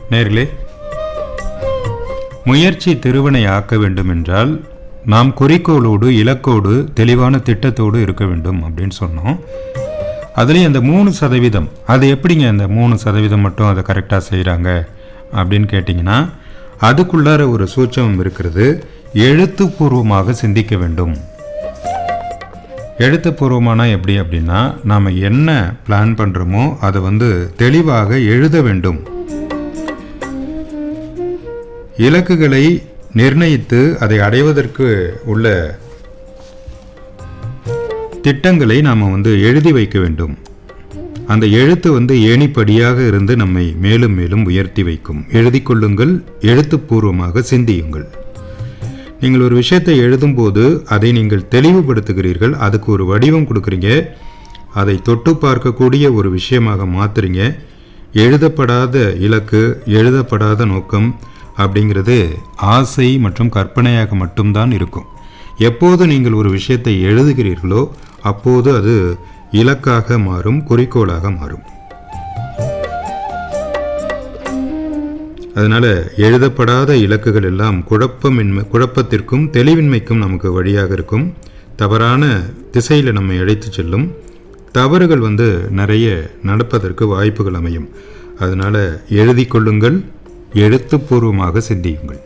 நேர்களே முயற்சி திருவினை ஆக்க வேண்டும் என்றால் நாம் குறிக்கோளோடு இலக்கோடு தெளிவான திட்டத்தோடு இருக்க வேண்டும் அப்படின்னு சொன்னோம் அதுலேயும் அந்த மூணு சதவீதம் அது எப்படிங்க அந்த மூணு சதவீதம் மட்டும் அதை கரெக்டாக செய்கிறாங்க அப்படின்னு கேட்டிங்கன்னா அதுக்குள்ளார ஒரு சூட்சமம் இருக்கிறது எழுத்துப்பூர்வமாக சிந்திக்க வேண்டும் எழுத்துப்பூர்வமானா எப்படி அப்படின்னா நாம் என்ன பிளான் பண்ணுறோமோ அதை வந்து தெளிவாக எழுத வேண்டும் இலக்குகளை நிர்ணயித்து அதை அடைவதற்கு உள்ள திட்டங்களை நாம் வந்து எழுதி வைக்க வேண்டும் அந்த எழுத்து வந்து ஏணிப்படியாக இருந்து நம்மை மேலும் மேலும் உயர்த்தி வைக்கும் எழுதி கொள்ளுங்கள் எழுத்துப்பூர்வமாக சிந்தியுங்கள் நீங்கள் ஒரு விஷயத்தை எழுதும்போது அதை நீங்கள் தெளிவுபடுத்துகிறீர்கள் அதுக்கு ஒரு வடிவம் கொடுக்குறீங்க அதை தொட்டு பார்க்கக்கூடிய ஒரு விஷயமாக மாற்றுறீங்க எழுதப்படாத இலக்கு எழுதப்படாத நோக்கம் அப்படிங்கிறது ஆசை மற்றும் கற்பனையாக மட்டும்தான் இருக்கும் எப்போது நீங்கள் ஒரு விஷயத்தை எழுதுகிறீர்களோ அப்போது அது இலக்காக மாறும் குறிக்கோளாக மாறும் அதனால எழுதப்படாத இலக்குகள் எல்லாம் குழப்பமின்மை குழப்பத்திற்கும் தெளிவின்மைக்கும் நமக்கு வழியாக இருக்கும் தவறான திசையில் நம்மை அழைத்து செல்லும் தவறுகள் வந்து நிறைய நடப்பதற்கு வாய்ப்புகள் அமையும் அதனால எழுதி கொள்ளுங்கள் எழுத்துப்பூர்வமாக சிந்தியுங்கள்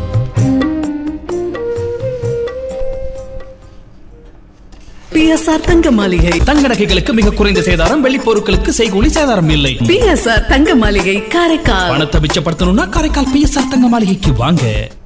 பிஎஸ்ஆர் தங்க மாளிகை தங்க நகைகளுக்கு மிக குறைந்த சேதாரம் வெள்ளி பொருட்களுக்கு செய்கூலி சேதாரம் இல்லை பிஎஸ்ஆர் தங்க மாளிகை காரைக்கால் பணத்தை மிச்சப்படுத்தணும்னா காரைக்கால் பிஎஸ்ஆர் தங்க மாளிகைக்கு வாங்க